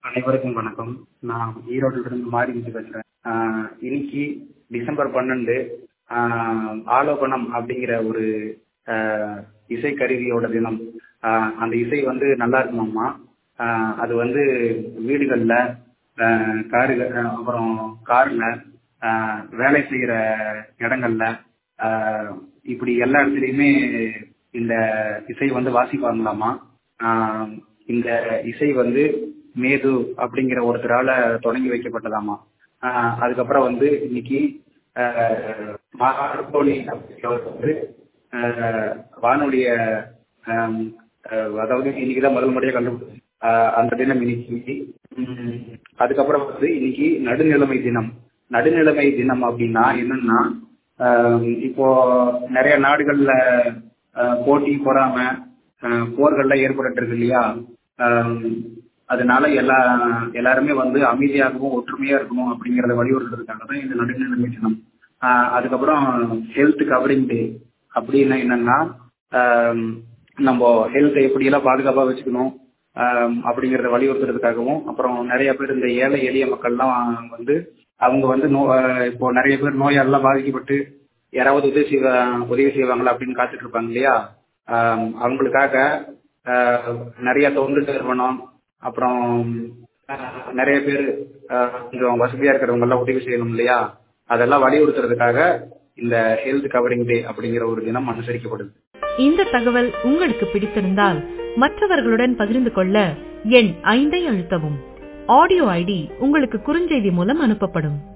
அனைவருக்கும் வணக்கம் நான் ஈரோட்டில் இருந்து மாரிமுத்து பேசுறேன் ஆஹ் இன்னைக்கு டிசம்பர் பன்னெண்டு ஆஹ் ஆலோபனம் அப்படிங்கிற ஒரு ஆஹ் இசைக்கருவியோட தினம் ஆஹ் அந்த இசை வந்து நல்லா இருக்குமாம்மா ஆஹ் அது வந்து வீடுகள்ல ஆஹ் காரு அப்புறம் கார்ல ஆஹ் வேலை செய்யற இடங்கள்ல ஆஹ் இப்படி எல்லா இடத்துலயுமே இந்த இசை வந்து வாசிப்பாங்களாமா ஆஹ் இந்த இசை வந்து மேது அப்படிங்கிற ஒருத்தரால தொடங்கி வைக்கப்பட்டதாமா ஆஹ் அதுக்கப்புறம் வந்து இன்னைக்கு ஆஹ் மார்கோனி அப்படிங்கிறவர் வந்து ஆஹ் வானொலிய ஆஹ் ஆஹ் அதாவது இன்னைக்குதான் முதல் முறையா கண்டுபிடிச்சு ஆஹ் அந்த தினம் இன்னைக்கு உம் அதுக்கப்புறம் வந்து இன்னைக்கு நடுநிலைமை தினம் நடுநிலைமை தினம் அப்படின்னா என்னன்னா ஆஹ் இப்போ நிறைய நாடுகள்ல ஆஹ் போட்டி பொறாம ஆஹ் போர்கள்லாம் ஏற்பட்டு இருக்கு இல்லையா ஆஹ் அதனால எல்லா எல்லாருமே வந்து அமைதியாகவும் ஒற்றுமையா இருக்கணும் அப்படிங்கறத வலியுறுத்துறதுக்காக தான் இந்த நடுநிலைமை தினம் ஆஹ் அதுக்கப்புறம் ஹெல்த் கவரிங் டே அப்படின்னா என்னன்னா ஆஹ் நம்ம ஹெல்த்தை எப்படியெல்லாம் பாதுகாப்பா வச்சுக்கணும் ஆஹ் அப்படிங்கறத வலியுறுத்துறதுக்காகவும் அப்புறம் நிறைய பேர் இந்த ஏழை எளிய மக்கள்லாம் வந்து அவங்க வந்து நோ ஆஹ் இப்போ நிறைய பேர் நோயாலாம் பாதிக்கப்பட்டு யாராவது உதவி செய்வ உதவி செய்வாங்களா அப்படின்னு காத்துட்டு இருப்பாங்க இல்லையா ஆஹ் அவங்களுக்காக ஆஹ் நிறைய தொண்டு நிறுவனம் அப்புறம் ஆஹ் நிறைய பேர் ஆஹ் கொஞ்சம் வசதியா இருக்கிறவங்க எல்லாம் உதவி செய்யணும் இல்லையா அதெல்லாம் வலியுறுத்துறதுக்காக இந்த ஹெல்த் கவரிங் டே அப்படிங்கிற ஒரு தினம் அனுசரிக்கப்படுது இந்த தகவல் உங்களுக்கு பிடித்திருந்தால் மற்றவர்களுடன் பகிர்ந்து கொள்ள எண் ஐந்தை அழுத்தவும் ஆடியோ ஐடி உங்களுக்கு குறுஞ்செய்தி மூலம் அனுப்பப்படும்